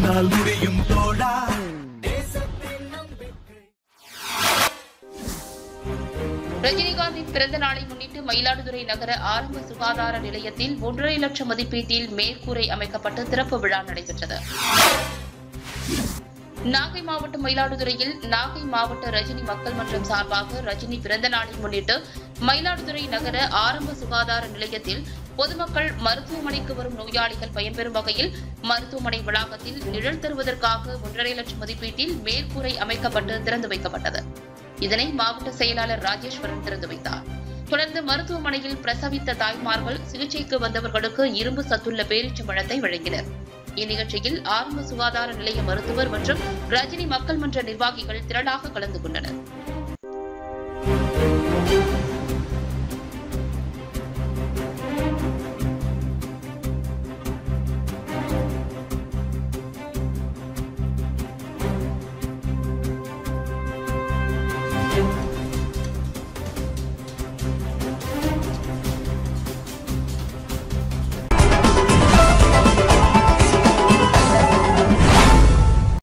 உன்னால் முடியும் தோழா ரஜினிகாந்தின் பிறந்த நாளை முன்னிட்டு மயிலாடுதுறை நகர ஆரம்ப சுகாதார நிலையத்தில் ஒன்றரை லட்சம் மதிப்பீட்டில் மேற்கூரை அமைக்கப்பட்டு திறப்பு விழா நடைபெற்றது நாகை மாவட்டம் மயிலாடுதுறையில் நாகை மாவட்ட ரஜினி மக்கள் மன்றம் சார்பாக ரஜினி பிறந்த நாளை முன்னிட்டு மயிலாடுதுறை நகர ஆரம்ப சுகாதார நிலையத்தில் பொதுமக்கள் மருத்துவமனைக்கு வரும் நோயாளிகள் பயன்பெறும் வகையில் மருத்துவமனை வளாகத்தில் நிழல் தருவதற்காக ஒன்றரை லட்சம் மதிப்பீட்டில் மேற்கூரை அமைக்கப்பட்டு திறந்து வைக்கப்பட்டது இதனை மாவட்ட செயலாளர் ராஜேஸ்வரன் திறந்து வைத்தார் தொடர்ந்து மருத்துவமனையில் பிரசவித்த தாய்மார்கள் சிகிச்சைக்கு வந்தவர்களுக்கு இரும்பு சத்துள்ள பேரீச்சம்பழத்தை வழங்கினர் இந்நிகழ்ச்சியில் ஆரம்ப சுகாதார நிலைய மருத்துவர் மற்றும் ரஜினி மக்கள் மன்ற நிர்வாகிகள் திரளாக கலந்து கொண்டனர்